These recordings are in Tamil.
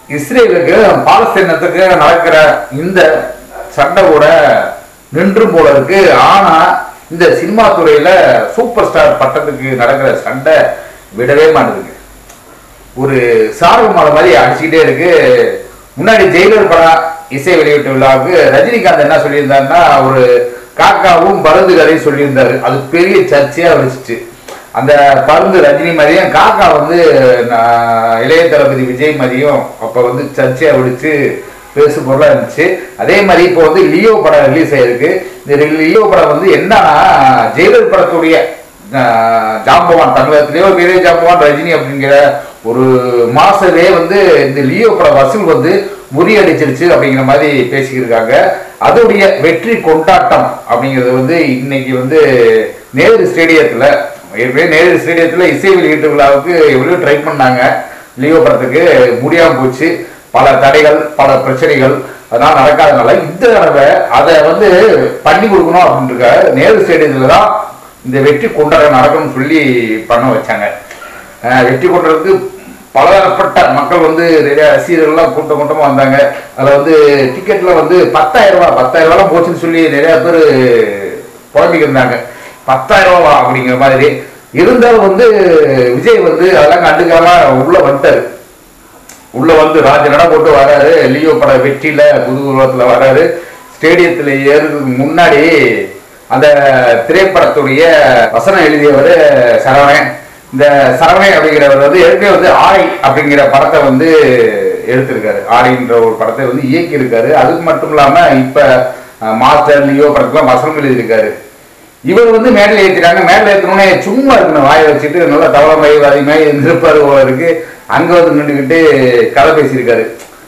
இஸ்ரேலுக்கு பாலஸ்தீனத்துக்கு நடக்கிற இந்த சண்டை கூட நின்று போல இருக்கு ஆனா இந்த சினிமா துறையில சூப்பர் ஸ்டார் பட்டத்துக்கு நடக்கிற சண்டை விடவே மாட்டேங்குது ஒரு சார்பு மலை மாதிரி அடிச்சுக்கிட்டே இருக்கு முன்னாடி ஜெயிலர் படம் இசை வெளியீட்டு விழாவுக்கு ரஜினிகாந்த் என்ன சொல்லியிருந்தாருன்னா ஒரு காக்காவும் பருந்து கதையும் சொல்லியிருந்தாரு அது பெரிய சர்ச்சையா வச்சுச்சு அந்த பருந்து ரஜினி மாதிரியும் காக்கா வந்து நான் இளைய தளபதி விஜய் மாதிரியும் அப்ப வந்து சர்ச்சையா விடுச்சு பேசு பொருளா இருந்துச்சு அதே மாதிரி இப்போ வந்து லியோ படம் ரிலீஸ் ஆயிருக்கு இந்த லியோ படம் வந்து என்னன்னா ஜெயிலர் படத்துடைய ஆஹ் ஜாம்பவான் தமிழகத்திலேயோ வீரே ஜாம்பவான் ரஜினி அப்படிங்கிற ஒரு மாசவே வந்து இந்த லியோ பட வசூல் வந்து முறியடிச்சிருச்சு அப்படிங்கிற மாதிரி பேசிக்கிருக்காங்க அதோடைய வெற்றி கொண்டாட்டம் அப்படிங்கிறது வந்து இன்னைக்கு வந்து நேரு ஸ்டேடியத்துல ஏற்கனவே நேரு ஸ்டேடியத்துல இசை வெளியீட்டு விழாவுக்கு எவ்வளோ ட்ரை பண்ணாங்க லியோ படத்துக்கு முடியாம போச்சு பல தடைகள் பல பிரச்சனைகள் அதனால நடக்காதனால இந்த தடவை அதை வந்து பண்ணி கொடுக்கணும் அப்படின்ற நேரு ஸ்டேடியத்துல தான் இந்த வெற்றி கொண்டாட்டம் நடக்கும்னு சொல்லி பண்ண வச்சாங்க அஹ் வெற்றி கொண்டாடத்துக்கு பலதரப்பட்ட மக்கள் வந்து நிறைய ரசிகர்கள்லாம் கூட்டம் கூட்டமா வந்தாங்க அதுல வந்து டிக்கெட்ல வந்து பத்தாயிரம் ரூபாய் பத்தாயிரம் ரூபாய் போச்சுன்னு சொல்லி நிறைய பேர் புலம்பிக்கிட்டு இருந்தாங்க பத்தாயிரம் ரூபா அப்படிங்கிற மாதிரி இருந்தாலும் வந்து விஜய் வந்து அதெல்லாம் கண்டுக்காம உள்ள வந்துட்டாரு உள்ள வந்து ராஜ நட போட்டு வராரு லியோ பட வெற்றியில புது உருவத்துல வராரு ஸ்டேடியத்துல ஏறுறதுக்கு முன்னாடி அந்த திரைப்படத்துடைய வசனம் எழுதியவர் சரவணன் இந்த சரவணன் அப்படிங்கிறவர் வந்து ஏற்கனவே வந்து ஆரை அப்படிங்கிற படத்தை வந்து எடுத்திருக்காரு ஆரைன்ற ஒரு படத்தை வந்து இயக்கி இருக்காரு அதுக்கு மட்டும் இல்லாம இப்ப அஹ், மாஸ்டர் லியோ படத்துக்குலாம் வசனம் எழுதியிருக்காரு இவர் வந்து மேடையில் ஏற்றிட்டாங்க மேடையில் ஏற்றணுன்னே சும்மா இருக்கணும் வாயை வச்சுட்டு நல்லா தவளை அதிகமாக இருந்திருப்பாரு போல இருக்கு அங்க வந்து நின்றுக்கிட்டு கதை பேசியிருக்காரு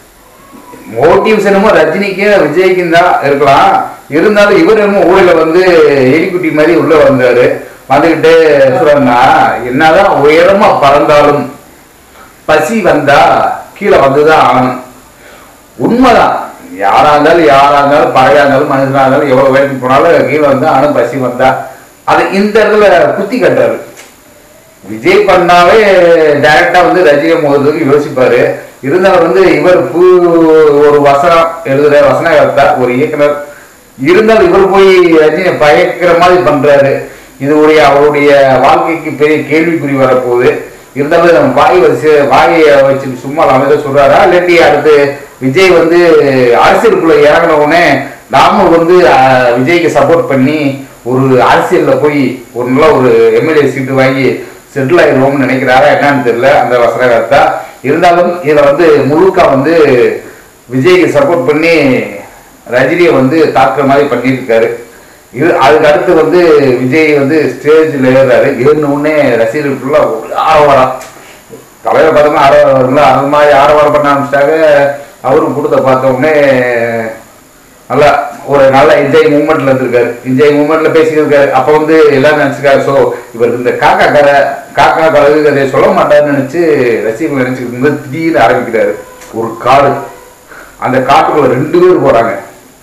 மோட்டிவ்ஸ் என்னமோ ரஜினிக்கு விஜய்க்கும் தான் இருக்கலாம் இருந்தாலும் இவர் என்னமோ ஊழல வந்து எலிக்குட்டி மாதிரி உள்ள வந்தாரு வந்துகிட்டு சொல்றா என்னதான் உயரமா பறந்தாலும் பசி வந்தா கீழே வந்துதான் ஆகணும் உண்மைதான் யாரா இருந்தாலும் யாரா இருந்தாலும் பறவையா இருந்தாலும் மனுஷனா இருந்தாலும் எவ்வளவு வேலைக்கு போனாலும் கீழே வந்து ஆனும் பசி வந்தா அது இந்த இடத்துல குத்தி கட்டாரு விஜய் பண்ணாவே டைரக்டா வந்து ரஜினி மோதுறதுக்கு யோசிப்பாரு இருந்தாலும் வந்து இவர் பூ ஒரு வசனம் எழுதுற வசனகர்த்தா ஒரு இயக்குனர் இருந்தாலும் இவர் போய் ரஜினி பயக்கிற மாதிரி பண்றாரு இதுடைய அவருடைய வாழ்க்கைக்கு பெரிய கேள்விக்குறி வரப்போகுது இருந்தாலும் நம்ம வாய் வச்சு வாயை வச்சு சும்மா அமைத சொல்றாரா இல்லாட்டி அடுத்து விஜய் வந்து அரசியலுக்குள்ள இறங்கின உடனே நாம வந்து அஹ், விஜய்க்கு சப்போர்ட் பண்ணி ஒரு அரசியல்ல போய் ஒரு நல்ல ஒரு எம்எல்ஏ சீட்டு வாங்கி செட்டில் ஆயிடுவோம்னு நினைக்கிறாரா என்னன்னு தெரியல அந்த வசனகர்த்தா இருந்தாலும் இதுல வந்து முழுக்க வந்து விஜய்க்கு சப்போர்ட் பண்ணி ரஜினியை வந்து தாக்குற மாதிரி பண்ணியிருக்காரு இது அதுக்கு அடுத்து வந்து விஜய் வந்து ஸ்டேஜில் ஏறுறாரு ஏறின உடனே ரசிகர்கள் ஃபுல்லாக ஒரு ஆரவாரம் தலைவர் பார்த்தோம்னா ஆரவாரம் அது மாதிரி ஆரவாரம் பண்ண ஆரம்பிச்சிட்டாங்க அவரும் கொடுத்த பார்த்த உடனே நல்லா ஒரு நல்ல என்ஜாய் மூமெண்ட்ல இருந்திருக்காரு என்ஜாய் மூமெண்ட்ல பேசிட்டு இருக்காரு அப்ப வந்து எல்லாரும் நினைச்சிருக்காரு ஸோ இவர் இந்த காக்கா கதை காக்கா கழுகு கதையை சொல்ல மாட்டாருன்னு நினைச்சு ரசிகர்கள் நினைச்சுக்கிட்டு இருக்கும்போது திடீர்னு ஆரம்பிக்கிறாரு ஒரு காடு அந்த காட்டுக்குள்ள ரெண்டு பேர் போறாங்க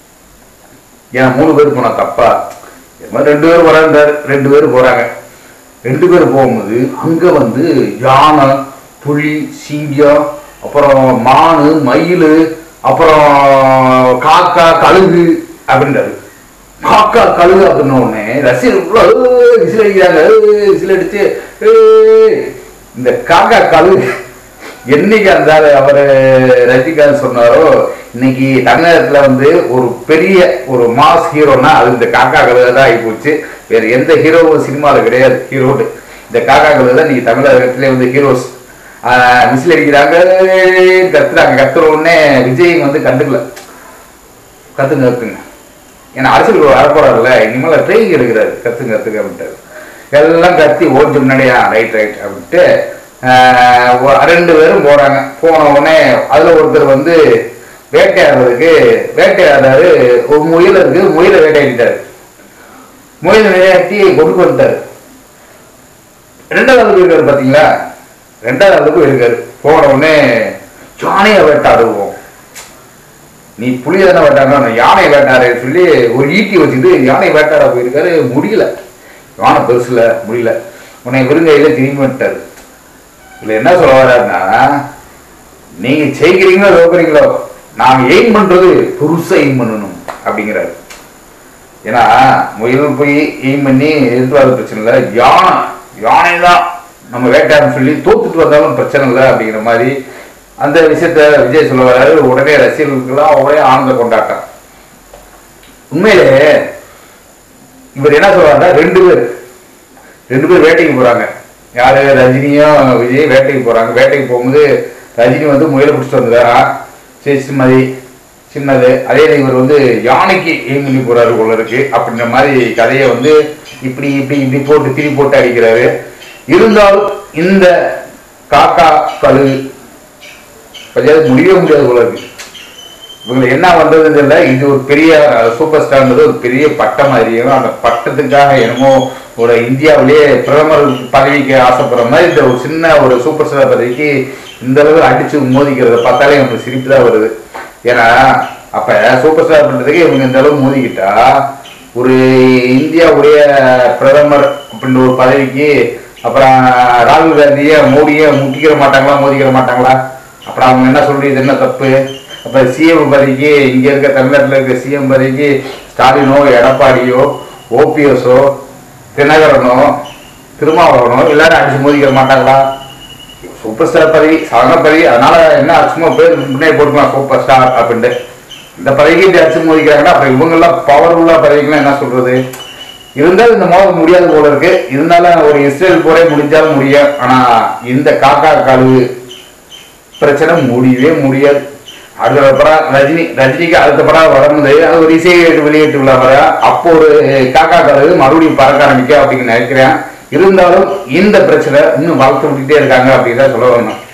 ஏன் மூணு பேர் போனா தப்பா இது மாதிரி ரெண்டு பேர் போறாங்க ரெண்டு பேர் போறாங்க ரெண்டு பேர் போகும்போது அங்க வந்து யானை புலி சிங்கம் அப்புறம் மானு மயில் அப்புறம் காக்கா கழுகு அப்படின்றாரு காக்கா கழுகு அப்படின்ன உடனே ரசிகர்கள் விசில் அடிக்கிறாங்க ஏய், விசில் அடிச்சு ஏய், இந்த காக்கா கழுகு என்னைக்கு அந்த அவர் ரஜினிகாந்த் சொன்னாரோ இன்னைக்கு தமிழகத்துல வந்து ஒரு பெரிய ஒரு மாஸ் ஹீரோனா அது இந்த காக்கா கழுதை தான் ஆகிப்போச்சு வேற எந்த ஹீரோவும் சினிமாவில் கிடையாது ஹீரோடு இந்த காக்கா கழுதை தான் இன்னைக்கு தமிழகத்திலே வந்து ஹீரோஸ் மிசில் அடிக்கிறாங்க கத்துறாங்க கத்துற உடனே விஜய் வந்து கண்டுக்கல கத்துங்க கத்துங்க ஏன்னா அரசியல் வரப்போறாருல்ல இனிமேல் ட்ரெயின் எடுக்கிறாரு கத்துங்க கத்துங்க அப்படின்ட்டாரு எல்லாம் கத்தி ஓட்டு முன்னாடியா ரைட் ரைட் அப்படின்ட்டு ஆஹ் ஒ- ரெண்டு பேரும் போறாங்க போன உடனே அதுல ஒருத்தர் வந்து வேட்டையாடுறதுக்கு வேட்டையாடுறாரு ஒரு முயல் இருக்கு முயலை வேட்டையாடிட்டாரு முயலை வேட்டையாட்டி கொண்டு வந்துட்டாரு ரெண்டாவது அளவுக்கு இருக்காரு பாத்தீங்களா ரெண்டாவது அளவுக்கு இருக்காரு போன உடனே யானையை வேட்டாடுவோம் நீ புளிய தானே வேட்டாங்க நான் யானை வேட்டாடுன்னு சொல்லி ஒரு ஈட்டி வச்சுட்டு யானை வேட்டாட போயிருக்காரு முடியல யானை பெருசுல முடியல உன்னை விருங்கையில திரும்பி வந்துட்டாரு இதுல என்ன சொல்ல வர்றாருன்னா நீங்க ஜெயிக்கிறீங்களோ தோக்குறீங்களோ நாங்க எய்ம் பண்றது புருஷ எய்ம் பண்ணணும் அப்படிங்கிறாரு ஏன்னா முயல் போய் எய்ம் பண்ணி எடுத்து வர பிரச்சனை இல்லை யானை யானை தான் நம்ம வேட்டையாடன்னு சொல்லி தோத்துட்டு வந்தாலும் பிரச்சனை இல்லை அப்படிங்கிற மாதிரி அந்த விஷயத்த விஜய் சொல்ல வர்றாரு உடனே ரசிகர்களுக்கெல்லாம் ஒரே ஆனந்த கொண்டாட்டம் உண்மையிலே இவர் என்ன சொல்றாருன்னா ரெண்டு பேர் ரெண்டு பேர் வேட்டைக்கு போறாங்க யாரு ரஜினியும் விஜய் வேட்டைக்கு போறாங்க வேட்டைக்கு போகும்போது ரஜினி வந்து முயலை பிடிச்சிட்டு வந்துட்டாரா சரி சிம்மதி சின்னது அதே இவர் வந்து யானைக்கு எய்ம் பண்ணி போறாரு போல இருக்கு அப்படின்ற மாதிரி கதையை வந்து இப்படி இப்படி இப்படி போட்டு திரி போட்டு அடிக்கிறாரு இருந்தாலும் இந்த காக்கா கழு பஞ்சாயத்து முடியவே முடியாது போல இருக்கு இவங்களுக்கு என்ன பண்றதுன்னு தெரியல இது ஒரு பெரிய சூப்பர் ஸ்டார்ன்றது ஒரு பெரிய பட்டம் மாதிரியும் அந்த பட்டத்துக்காக என்னமோ ஒரு இந்தியாவிலேயே பிரதமர் பதவிக்கு ஆசைப்படுற மாதிரி இந்த ஒரு சின்ன ஒரு சூப்பர் ஸ்டார் பதவிக்கு இந்த அளவு அடிச்சு மோதிக்கிறத பார்த்தாலே எனக்கு சிரிப்பு தான் வருது ஏன்னா அப்ப சூப்பர் ஸ்டார் பண்றதுக்கு இவங்க இந்த அளவு மோதிக்கிட்டா ஒரு இந்தியாவுடைய பிரதமர் அப்படின்ற ஒரு பதவிக்கு அப்புறம் ராகுல் காந்தியை மோடியை முட்டிக்கிற மாட்டாங்களா மோதிக்கிற மாட்டாங்களா அப்புறம் அவங்க என்ன சொல்றது இது என்ன தப்பு அப்ப சிஎம் பதவிக்கு இங்க இருக்க தமிழ்நாட்டில் இருக்க சிஎம் பதவிக்கு ஸ்டாலினோ எடப்பாடியோ ஓபிஎஸோ தினகரனோ திருமாவளவனோ எல்லாரும் அடிச்சு மோதிக்கிற மாட்டாங்களா சூப்பர் ஸ்டார் பதவி சாதாரண பதவி அதனால என்ன சும்மா பேர் முன்னே போட்டுக்கலாம் சூப்பர் ஸ்டார் அப்படின்ட்டு இந்த பதவிக்கு இப்படி அடிச்சு மோதிக்கிறாங்கன்னா அப்புறம் இவங்கெல்லாம் பவர்ஃபுல்லா பதவிக்குலாம் என்ன சொல்றது இருந்தாலும் இந்த மோத முடியாது போல இருக்கு இருந்தாலும் ஒரு இஸ்ரேல் போரே முடிஞ்சாலும் முடியும் ஆனா இந்த காக்கா கழுவு பிரச்சனை முடியவே முடியாது அடுத்த படம் ரஜினி ரஜினிக்கு அடுத்த படம் வரும்போது அது ஒரு இசை வெளியீட்டு விழா வர அப்போ ஒரு காக்கா கழுவு மறுபடியும் பறக்க ஆரம்பிக்க அப்படின்னு நினைக்கிறேன் இருந்தாலும் இந்த பிரச்சனை இன்னும் வளர்த்து விட்டுட்டே இருக்காங்க அப்படின்னு தான் சொல்ல வரணும்